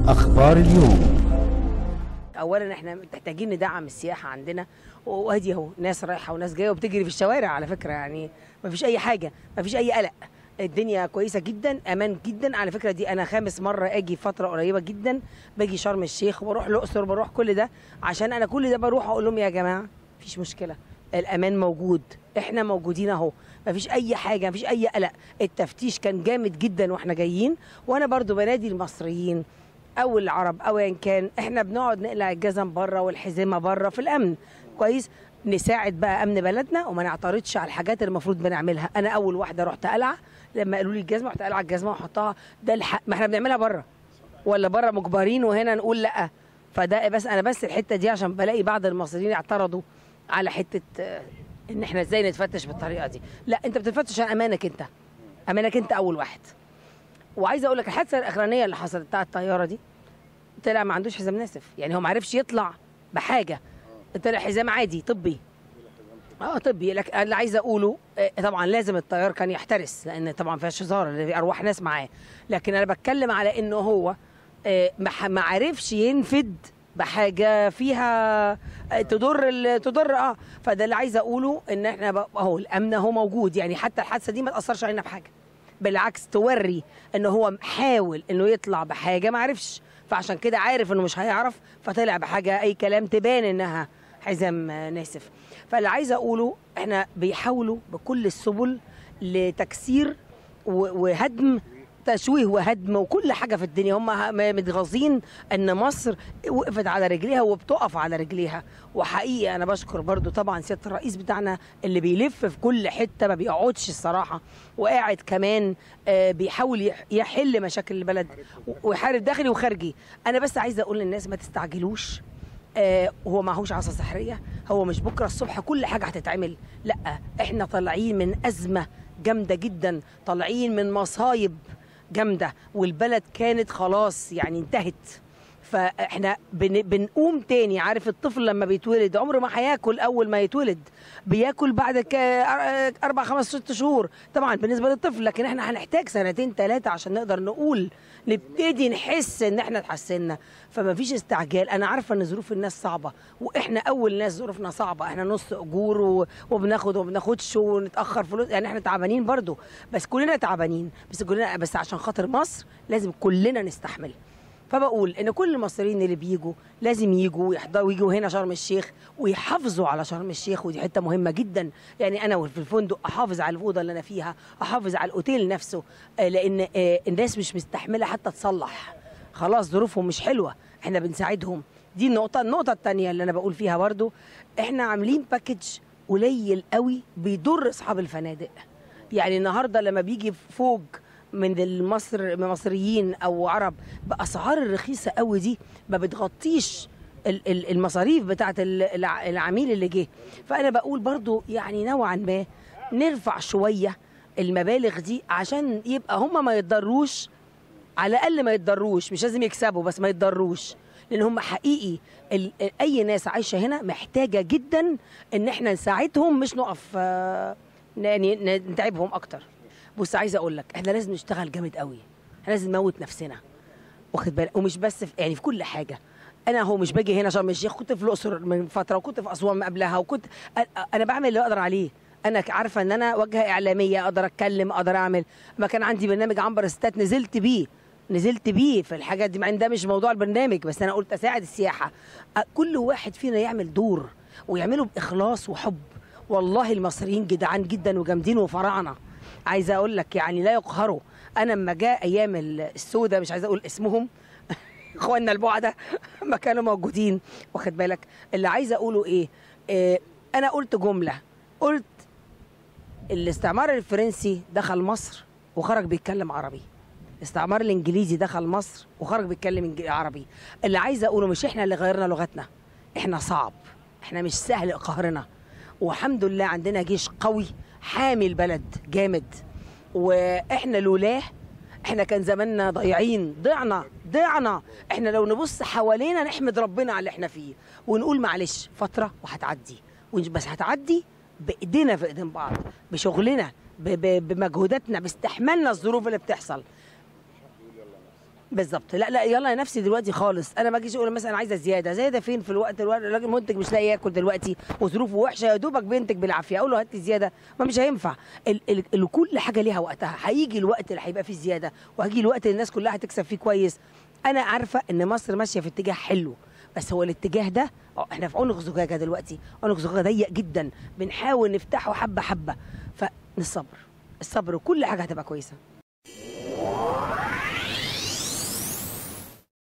أخبار اليوم اولا احنا محتاجين ندعم السياحه عندنا وادي اهو ناس رايحه وناس جايه وبتجري في الشوارع على فكره يعني ما فيش اي حاجه ما فيش اي قلق الدنيا كويسه جدا امان جدا على فكره دي انا خامس مره اجي فتره قريبه جدا باجي شرم الشيخ وبروح الاقصر بروح كل ده عشان انا كل ده بروح اقول لهم يا جماعه مفيش مشكله الامان موجود احنا موجودين اهو مفيش اي حاجه مفيش اي قلق التفتيش كان جامد جدا واحنا جايين وانا برضو بنادي المصريين او العرب او ان كان احنا بنقعد نقلع الجزم بره والحزمه بره في الامن كويس نساعد بقى امن بلدنا وما نعترضش على الحاجات اللي المفروض بنعملها انا اول واحده رحت قلعه لما قالوا لي الجزمه رحت قلعه الجزمه وحطها ده الحق ما احنا بنعملها بره ولا بره مجبرين وهنا نقول لا فده بس انا بس الحته دي عشان بلاقي بعض المصريين اعترضوا على حته آه، ان احنا ازاي نتفتش بالطريقه دي لا انت بتتفتش عشان امانك انت امانك انت اول واحد وعايزه اقول لك الحادثه الاخرانيه اللي حصلت بتاعه الطياره دي طلع ما عندوش حزام ناسف يعني هو ما عرفش يطلع بحاجه طلع حزام عادي طبي اه طبي لك اللي عايزه اقوله آه، طبعا لازم الطيار كان يحترس لان طبعا فيهاش هزار اللي في ارواح ناس معاه لكن انا بتكلم على انه هو آه، ما ح- ما عرفش ينفد بحاجه فيها آه، تضر ال- تضر اه فده اللي عايزه اقوله ان احنا ب- اهو الامن اهو موجود يعني حتى الحادثه دي ما تاثرش علينا بحاجه بالعكس توري ان هو حاول انه يطلع بحاجه ما عرفش فعشان كده عارف انه مش هيعرف فطلع بحاجه اي كلام تبان انها حزام آه، ناسف فاللي عايزه اقوله احنا بيحاولوا بكل السبل لتكسير و- وهدم تشويه وهدم وكل حاجه في الدنيا هم ه- متغاظين ان مصر وقفت على رجليها وبتقف على رجليها وحقيقي انا بشكر برضو طبعا سياده الرئيس بتاعنا اللي بيلف في كل حته ما بيقعدش الصراحه وقاعد كمان آه، بيحاول يح- يحل مشاكل البلد ويحارب داخلي وخارجي انا بس عايزه اقول للناس ما تستعجلوش آه هو معهوش عصا سحريه هو مش بكره الصبح كل حاجه هتتعمل لا احنا طالعين من ازمه جامده جدا طالعين من مصايب جامده والبلد كانت خلاص يعني انتهت فاحنا بن بنقوم تاني عارف الطفل لما بيتولد عمره ما هياكل اول ما يتولد بياكل بعد ك- أر- اربع خمس ست شهور طبعا بالنسبه للطفل لكن احنا هنحتاج سنتين ثلاثه عشان نقدر نقول نبتدي نحس ان احنا اتحسنا فما فيش استعجال انا عارفه ان ظروف الناس صعبه واحنا اول ناس ظروفنا صعبه احنا نص اجور و- وبناخد وما بناخدش ونتاخر فلوس يعني احنا تعبانين برضو بس كلنا تعبانين بس كلنا بس عشان خاطر مصر لازم كلنا نستحمل فبقول ان كل المصريين اللي بيجوا لازم يجوا ويحضروا ويجوا هنا شرم الشيخ ويحافظوا على شرم الشيخ ودي حته مهمه جدا يعني انا في الفندق احافظ على الاوضه اللي انا فيها احافظ على الاوتيل نفسه آه، لان آه، الناس مش مستحمله حتى تصلح خلاص ظروفهم مش حلوه احنا بنساعدهم دي النقطه النقطه الثانيه اللي انا بقول فيها برضو احنا عاملين باكج قليل قوي بيضر اصحاب الفنادق يعني النهارده لما بيجي فوق من المصر من مصريين او عرب باسعار الرخيصه قوي دي ما بتغطيش ال- ال- المصاريف بتاعت ال- الع- العميل اللي جه فانا بقول برضو يعني نوعا ما نرفع شويه المبالغ دي عشان يبقى هم ما يتضروش على الاقل ما يتضروش مش لازم يكسبوا بس ما يتضروش لان هم حقيقي ال- ال- اي ناس عايشه هنا محتاجه جدا ان احنا نساعدهم مش نقف آه، يعني ن- نتعبهم اكتر بص عايزه اقول لك احنا لازم نشتغل جامد قوي احنا لازم نموت نفسنا واخد بالك ومش بس في يعني في كل حاجه انا هو مش باجي هنا شرم الشيخ كنت في الاقصر من فتره وكنت في اسوان من قبلها وكنت أ- انا بعمل اللي اقدر عليه انا ك- عارفه ان انا واجهه اعلاميه اقدر اتكلم اقدر اعمل ما كان عندي برنامج عنبر ستات نزلت بيه نزلت بيه في الحاجات دي مع ان ده مش موضوع البرنامج بس انا قلت اساعد السياحه أ- كل واحد فينا يعمل دور ويعمله باخلاص وحب والله المصريين جدعان جدا وجامدين وفراعنه عايزه اقول لك يعني لا يقهروا انا لما جاء ايام السوداء مش عايزه اقول اسمهم اخواننا البعده ما كانوا موجودين واخد بالك اللي عايزه اقوله ايه, إيه انا قلت جمله قلت الاستعمار الفرنسي دخل مصر وخرج بيتكلم عربي الاستعمار الانجليزي دخل مصر وخرج بيتكلم إنج- عربي اللي عايزه اقوله مش احنا اللي غيرنا لغتنا احنا صعب احنا مش سهل قهرنا والحمد لله عندنا جيش قوي حامي البلد جامد واحنا لولاه احنا كان زماننا ضايعين ضعنا ضعنا احنا لو نبص حوالينا نحمد ربنا على اللي احنا فيه ونقول معلش فتره وهتعدي ونج- بس هتعدي بايدينا في ايدين بعض بشغلنا ب- ب- بمجهوداتنا باستحمالنا الظروف اللي بتحصل بالظبط لا لا يلا يا نفسي دلوقتي خالص انا ما اجيش اقول مثلا عايزه زياده زياده فين في الوقت الوقت الراجل منتج مش لاقي ياكل دلوقتي وظروفه وحشه يا دوبك بينتج بالعافيه اقول له هات لي زياده ما مش هينفع ال ال ال كل حاجه ليها وقتها هيجي الوقت اللي هيبقى فيه زياده وهيجي الوقت اللي الناس كلها هتكسب فيه كويس انا عارفه ان مصر ماشيه في اتجاه حلو بس هو الاتجاه ده اه احنا في عنق زجاجه دلوقتي عنق زجاجه ضيق جدا بنحاول نفتحه حبه حبه فالصبر الصبر وكل حاجه هتبقى كويسه